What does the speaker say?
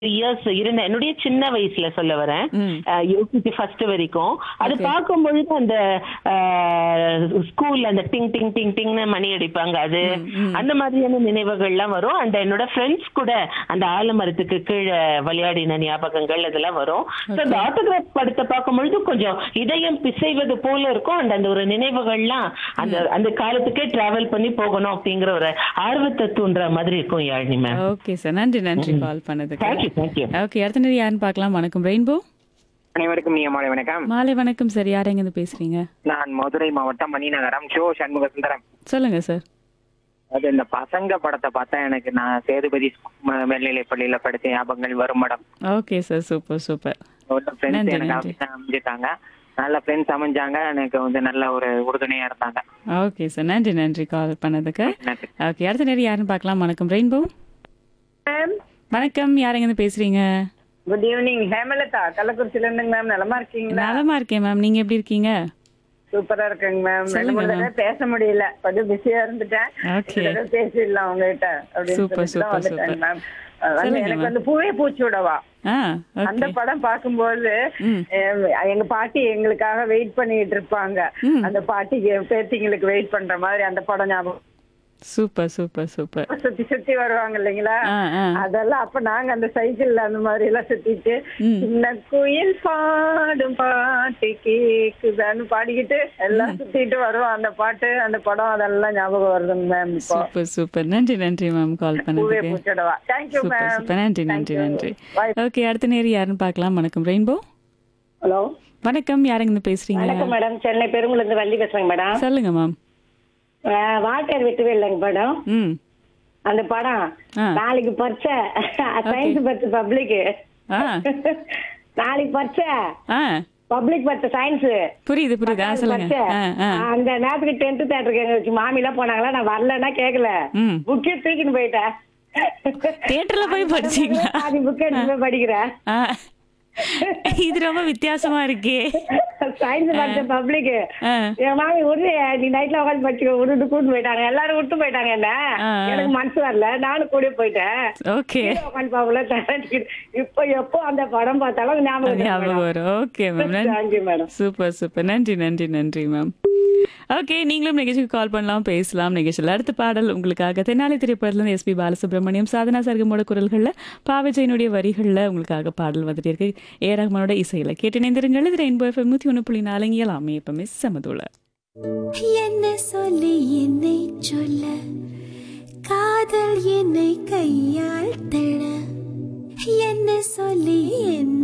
Years இருந்த என்னுடைய சின்ன வயசுல சொல்ல வரேன் ம். யூபிசி ஃபர்ஸ்ட் வரைக்கும் அது Okay. பார்க்கும் பொழுது அந்த ஸ்கூல்ல அந்த டிங் டிங் டிங் டிங்னு மணி அடிப்பாங்க அது ம், ம். அந்த மாதிரியான நினைவுகள்லாம் வரும் அந்த என்னோட ஃப்ரெண்ட்ஸ் கூட அந்த ஆலமரத்துக்கு கீழே விளையாடின ஞாபகங்கள் அதெல்லாம் வரும் ஸோ அந்த ஆட்டோகிராஃப் படத்தை பார்க்கும் பொழுது கொஞ்சம் இதயம் பிசைவது போல இருக்கும் அந்த அந்த ஒரு நினைவுகள்லாம் அந்த அந்த காலத்துக்கே டிராவல் பண்ணி போகணும் அப்படிங்கிற ஒரு ஆர்வத்தை தூண்டுற மாதிரி இருக்கும் யாழினி மேம் ஓகே சார் நன்றி நன்றி கால் பண்ணதுக்கு தேங்க்யூ தேங்க்யூ ஓகே அடுத்த நேரம் யாருன்னு பார்க்கலாம் வணக்கம் ரெயின்போ அனைவருக்கும் நீ மாலை வணக்கம் மாலை வணக்கம் சார் யார் எங்கேருந்து பேசுறீங்க நான் மதுரை மாவட்டம் மணிநகரம் ஷோ சண்முக சுந்தரம் சொல்லுங்க சார் அது இந்த பசங்க படத்தை பார்த்தா எனக்கு நான் சேதுபதி ம- மேல்நிலைப் பள்ளியில படிச்ச ஞாபகங்கள் வரும் படம் ஓகே சார் சூப்பர் சூப்பர் ஒரு ஃப்ரெண்ட்ஸ் நன்றி, எனக்கு நன்றி. அப்படிதான் அமைஞ்சிட்டாங்க நல்ல ஃப்ரெண்ட்ஸ் அமைஞ்சாங்க எனக்கு வந்து நல்ல ஒரு உறுதுணையா இருந்தாங்க ஓகே சார் நன்றி நன்றி கால் பண்ணதுக்கு நன்றி ஓகே அடுத்த நேரம் யாருன்னு பார்க்கலாம் வணக்கம் ரெயின்போ மேம் வணக்கம் யார் எங்கேருந்து பேசுறீங்க குட் ஈவினிங் ஹேமலதா கள்ளக்குறிச்சில இருந்துங்க மேம் நலமா இருக்கீங்களா நலமா இருக்கேன் மேம் நீங்க எப்படி இருக்கீங்க சூப்பரா இருக்குங்க மேம் ரெண்டு சொல்லுங்க, மூணு ma'am. தடவை பேச முடியல கொஞ்சம் பிஸியா இருந்துட்டேன் Okay. இந்த தடவை பேசிடலாம் உங்ககிட்ட அப்படின்னு Super, சொல்லிட்டு தான் super, வந்துட்டேன் super. மேம் அஹ் வந்து சொல்லுங்க, எனக்கு ma'am. வந்து பூவே பூச்சூடவா ஆ அந்த ஓகே படம் பார்க்கும்போது ம். அஹ் எங்க பாட்டி எங்களுக்காக வெயிட் பண்ணிட்டு இருப்பாங்க ம். அந்த பாட்டிக்கு பேத்திங்களுக்கு வெயிட் பண்ற மாதிரி அந்த படம் ஞாபகம் சூப்பர் சூப்பர் சூப்பர் சுத்தி சுத்தி வருவாங்க இல்லைங்களா ஆ, ஆ. அதெல்லாம் அப்ப நாங்க அந்த சைக்கிள்ல அந்த மாதிரி எல்லாம் சுத்திட்டு ம். சின்ன குயில் பாடும் பாட்டு கேக்குதான்னு பாடிக்கிட்டு எல்லாம் சுத்திட்டு வருவோம் அந்த பாட்டு அந்த படம் அதெல்லாம் ஞாபகம் வருதுங்க மேம் இப்போ சூப்பர் சூப்பர் நன்றி நன்றி மேம் கால் பூவே பண்ணதுக்கு பூச்சடவா தேங்க்யூ சூப்பர் மேம் சூப்பர் நன்றி நன்றி நன்றி பாய் ஓகே அடுத்த நேரம் யாருன்னு பார்க்கலாம் வணக்கம் ரெயின்போ ஹலோ வணக்கம் யார் எங்கேருந்து பேசுறீங்க வணக்கம் மேடம் சென்னை பெருங்குளத்து வள்ளி பேசுறேங்க மேடம் சொல்லுங்க மேம் வாட்டர் விட்டுவே இல்லைங்க மேடம் ம் அந்த படம் ஆ. நாளைக்கு பரீட்சை சயின்ஸ் பத்து பப்ளிக் ஆ நாளைக்கு பரீட்சை ஆ பப்ளிக் பத்து சயின்ஸ் புரியுது புரியுது ஆ சொல்லுங்க ஆ ஆ அந்த நேரத்துக்கு டென்த் தேட்டருக்கு எங்க வச்சு மாமி எல்லாம் போனாங்களா நான் வரலன்னா கேக்கல ம் புக்கே தூக்கின்னு போயிட்டேன் தியேட்டர்ல போய் படிச்சீங்களா அது புக் எடுத்து போய் படிக்கிறேன் ஆ இது ரொம்ப வித்தியாசமா இருக்கே சயின்ஸ் படிச்ச பப்ளிக் ஆ என் மாமி விடு நீ நைட்ல உட்காந்து படிச்சுக்க விட்டு கூட்டு போயிட்டாங்க எல்லாரும் விட்டு போயிட்டாங்க என்ன ஆ. எனக்கு மனசு வரல நானும் கூட போயிட்டேன் ஓகே உட்காந்து பாக்கல இப்போ எப்போ அந்த படம் பார்த்தாலும் ஞாபகம் ஞாபகம் வரும் okay ma'am thank you madam super super நன்றி நன்றி நன்றி மேம் ஓகே நீங்களும் நிகழ்ச்சிக்கு கால் பண்ணலாம் பேசலாம் நிகழ்ச்சியில் அடுத்த பாடல் உங்களுக்காக தென்னாலி திரைப்படத்துல எஸ்பி பாலசுப்ரமணியம் சாதனா சர்கமோட குரல்களில் பாவஜெயனுடைய வரிகளில் உங்களுக்காக பாடல் வந்துட்டு இருக்கு ஏ ரஹ்மானோட இசையில் கேட்டு இணைந்திருங்கள் இது ரெயின்போ எஃப்எம் நூற்றி ஒன்று புள்ளி நாலு எல்லாமே எப்பவுமே சமதுள்ள என்ன சொல்லி என்னை சொல்ல காதல் என்னை கையால் தள்ள என்ன சொல்லி என்ன